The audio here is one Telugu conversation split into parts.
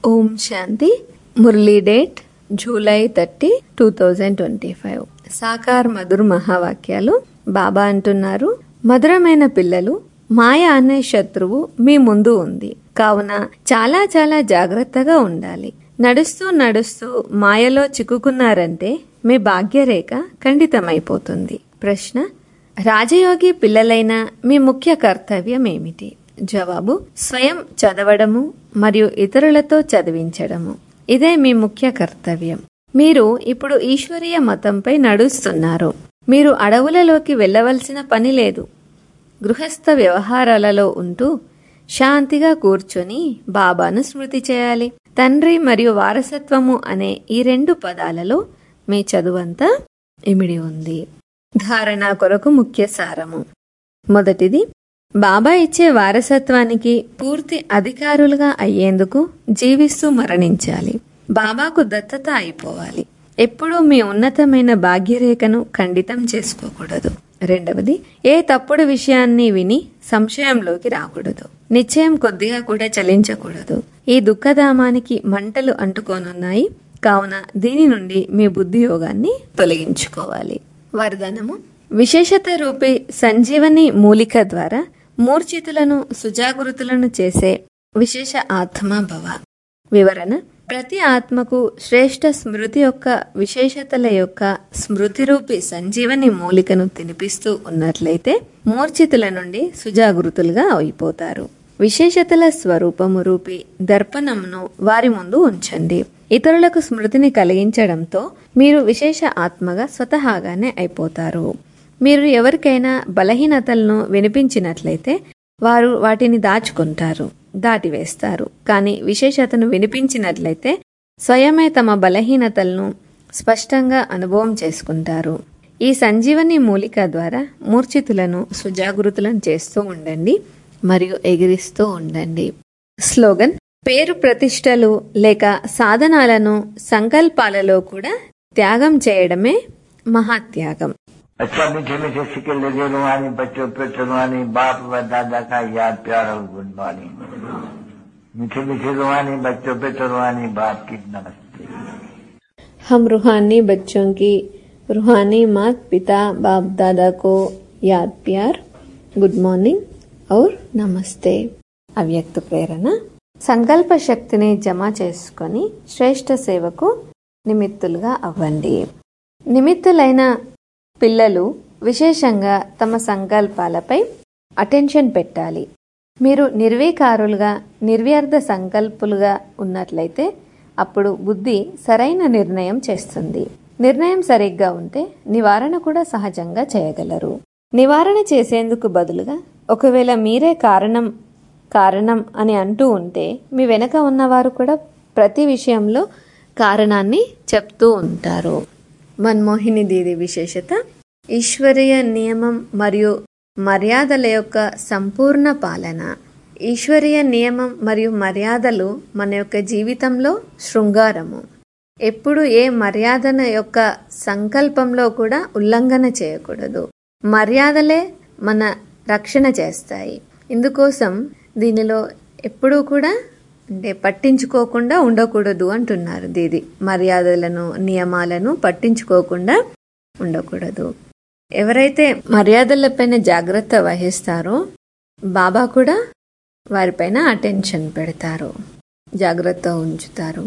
ఓం శాంతి మురళీ date July thirty two thousand twenty five సాకార్ మధుర్ మహావాక్యాలు బాబా అంటున్నారు మధురమైన పిల్లలు మాయ అనే శత్రువు మీ ముందు ఉంది కావున చాలా చాలా జాగ్రత్తగా ఉండాలి నడుస్తూ నడుస్తూ మాయలో చిక్కుకున్నారంటే మీ భాగ్యరేఖ ఖండితమైపోతుంది ప్రశ్న రాజయోగి పిల్లలైన మీ ముఖ్య కర్తవ్యం ఏమిటి జవాబు స్వయం చదవడము మరియు ఇతరులతో చదివించడము ఇదే మీ ముఖ్య కర్తవ్యం మీరు ఇప్పుడు ఈశ్వరీయ మతంపై నడుస్తున్నారు మీరు అడవులలోకి వెళ్ళవలసిన పని లేదు గృహస్థ వ్యవహారాలలో ఉంటూ శాంతిగా కూర్చొని బాబాను స్మృతి చేయాలి తండ్రి మరియు వారసత్వము అనే ఈ రెండు పదాలలో మీ చదువంతా ఇమిడి ఉంది ధారణ కొరకు ముఖ్య సారము మొదటిది బాబా ఇచ్చే వారసత్వానికి పూర్తి అధికారులుగా అయ్యేందుకు జీవిస్తూ మరణించాలి బాబాకు దత్తత అయిపోవాలి ఎప్పుడూ మీ ఉన్నతమైన భాగ్యరేఖను ఖండితం చేసుకోకూడదు రెండవది ఏ తప్పుడు విషయాన్ని విని సంశయంలోకి రాకూడదు నిశ్చయం కొద్దిగా కూడా చలించకూడదు ఈ దుఃఖధామానికి మంటలు అంటుకోనున్నాయి కావున దీని నుండి మీ బుద్ధి యోగాన్ని తొలగించుకోవాలి వరదానము విశేషత రూపి సంజీవని మూలిక ద్వారా మూర్ఛితులను సుజాగృతులను చేసే విశేష ఆత్మ భవ వివరణ ప్రతి ఆత్మకు శ్రేష్ఠ స్మృతి యొక్క విశేషతల యొక్క స్మృతిరూపి సంజీవని మూలికను తినిపిస్తూ ఉన్నట్లయితే మూర్ఛితుల నుండి సుజాగృతులుగా అయిపోతారు విశేషతల స్వరూపము రూపి దర్పణమును వారి ముందు ఉంచండి ఇతరులకు స్మృతిని కలిగించడంతో మీరు విశేష ఆత్మగా స్వతహాగానే అయిపోతారు మీరు ఎవరికైనా బలహీనతలను వినిపించినట్లయితే వారు వాటిని దాచుకుంటారు దాటివేస్తారు కానీ విశేషతను వినిపించినట్లయితే స్వయమే తమ బలహీనతలను స్పష్టంగా అనుభవం చేసుకుంటారు ఈ సంజీవని మూలిక ద్వారా మూర్ఛితులను సుజాగృతులను చేస్తూ ఉండండి మరియు ఎగిరిస్తూ ఉండండి స్లోగన్ పేరు ప్రతిష్టలు లేక సాధనాలను సంకల్పాలలో కూడా త్యాగం చేయడమే మహాత్యాగం अच्छा मीठे मीठे सिक्के लगे रुहानी बच्चों पे रुहानी बाप व दादा का याद प्यार और गुड मॉर्निंग मीठे मीठे रुहानी बच्चों पे रुहानी बाप की नमस्ते हम रूहानी बच्चों की रूहानी मात पिता बाप दादा को याद प्यार గుడ్ మార్నింగ్ ఔర్ నమస్తే అవ్యక్త ప్రేరణ సంకల్ప శక్తిని జమ చేసుకొని శ్రేష్ఠ సేవకు నిమిత్తులుగా అవ్వండి నిమిత్తులైన పిల్లలు విశేషంగా తమ సంకల్పాలపై అటెన్షన్ పెట్టాలి మీరు నిర్వీకారులుగా నిర్వ్యర్థ సంకల్పులుగా ఉన్నట్లయితే అప్పుడు బుద్ధి సరైన నిర్ణయం చేస్తుంది నిర్ణయం సరిగ్గా ఉంటే నివారణ కూడా సహజంగా చేయగలరు నివారణ చేసేందుకు బదులుగా ఒకవేళ మీరే కారణం కారణం అని అంటూ ఉంటే మీ వెనక ఉన్నవారు కూడా ప్రతి విషయంలో కారణాన్ని చెప్తూ ఉంటారు మన్మోహిని దీది విశేషత ఈశ్వరీయ నియమం మరియు మర్యాదల యొక్క సంపూర్ణ పాలన ఈశ్వరీయ నియమం మరియు మర్యాదలు మన యొక్క జీవితంలో శృంగారము ఎప్పుడు ఏ మర్యాదన యొక్క సంకల్పంలో కూడా ఉల్లంఘన చేయకూడదు మర్యాదలే మన రక్షణ చేస్తాయి ఇందుకోసం దీనిలో ఎప్పుడూ కూడా అంటే పట్టించుకోకుండా ఉండకూడదు అంటున్నారు దీది మర్యాదలను నియమాలను పట్టించుకోకుండా ఉండకూడదు ఎవరైతే మర్యాదలపైన జాగ్రత్త వహిస్తారో బాబా కూడా వారిపైన అటెన్షన్ పెడతారు జాగ్రత్త ఉంచుతారు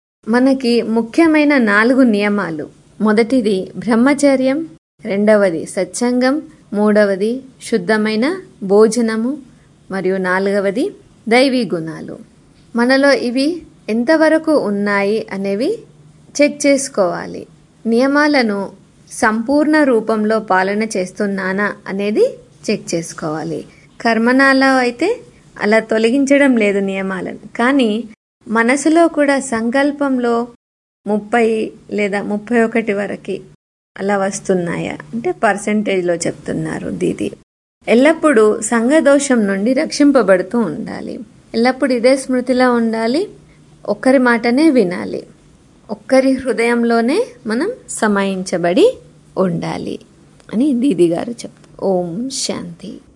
మనకి ముఖ్యమైన నాలుగు నియమాలు మొదటిది బ్రహ్మచర్యం రెండవది సత్సంగం మూడవది శుద్ధమైన భోజనము మరియు నాలుగవది దైవీ గుణాలు మనలో ఇవి ఎంతవరకు ఉన్నాయి అనేవి చెక్ చేసుకోవాలి నియమాలను సంపూర్ణ రూపంలో పాలన చేస్తున్నానా అనేది చెక్ చేసుకోవాలి కర్మనాలో అయితే అలా తొలగించడం లేదు నియమాలను కానీ మనసులో కూడా సంకల్పంలో ముప్పై లేదా ముప్పై ఒకటి వరకు అలా వస్తున్నాయా అంటే పర్సంటేజ్లో చెప్తున్నారు దీది ఎల్లప్పుడూ సంఘదోషం నుండి రక్షింపబడుతూ ఉండాలి ఎల్లప్పుడు ఇదే స్మృతిలో ఉండాలి ఒక్కరి మాటనే వినాలి ఒక్కరి హృదయంలోనే మనం సమాయించబడి ఉండాలి అని దీది గారు చెప్తారు ఓం శాంతి